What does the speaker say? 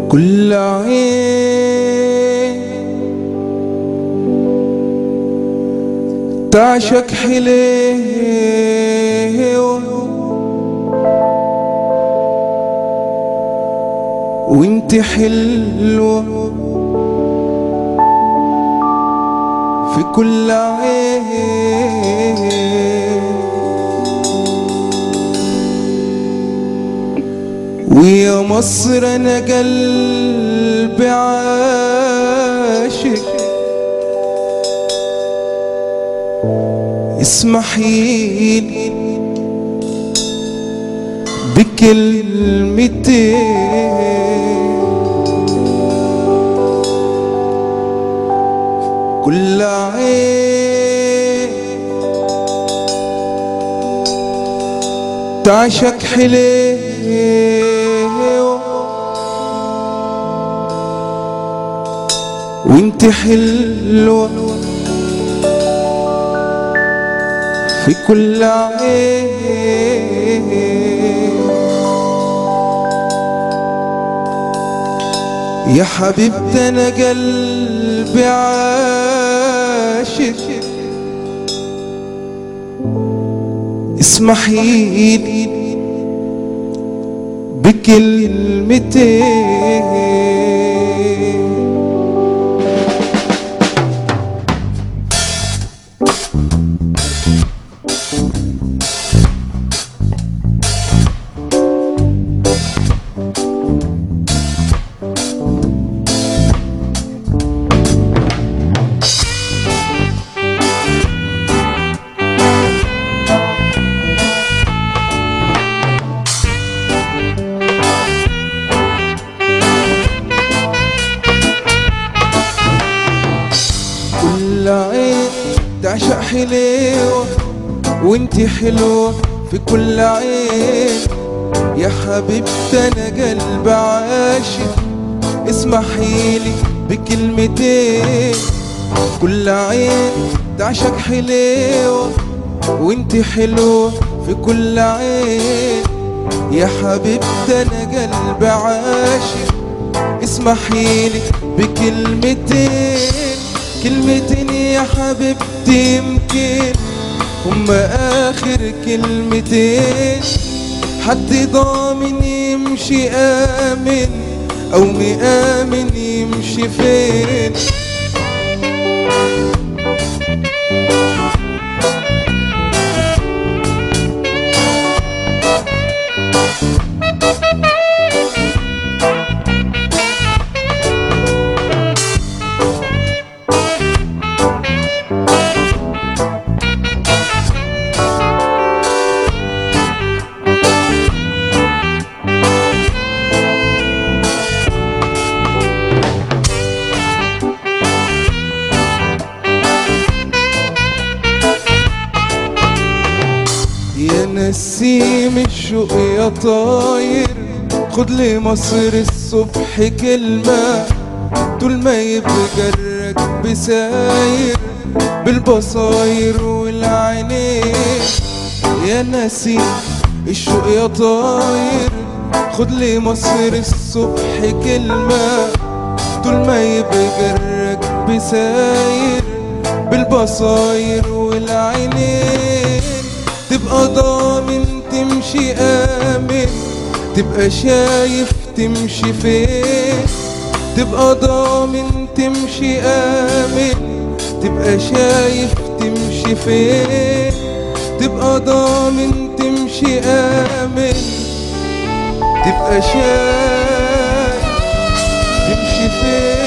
كل عين تعشق حليوة وانت حلوة في كل عين ويا مصر انا قلبي عاشق اسمحيلي بكلمتين كل عين تعشق حليوة وانت حلوة في كل عين يا حبيبتي انا قلبي عاشق اسمحيلي بكلمتين كل عين تعشق حليوة وانتي حلوة في كل عين يا حبيبتي انا قلب عاشق اسمحيلي بكلمتين كل عين تعشق حليوة وانتي حلوة في كل عين يا حبيبتي انا قلب عاشق اسمحيلي بكلمتين كلمتين يا حبيبتي يمكن هم اخر كلمتين حد ضامن يمشي امن او مآمن يمشي فين يا نسيم الشوق يا طاير خد لي مصر الصبح كلمة طول ما يبقى الركب ساير بالبصاير والعينين يا نسيم الشوق يا طاير خد لي مصر الصبح كلمة طول ما يبقى الركب ساير بالبصاير والعينين تبقى ضامن تمشي آمن تبقى شايف تمشي فين تبقى ضامن تمشي آمن تبقى شايف تمشي فين تبقى ضامن تمشي آمن تبقى شايف تمشي فين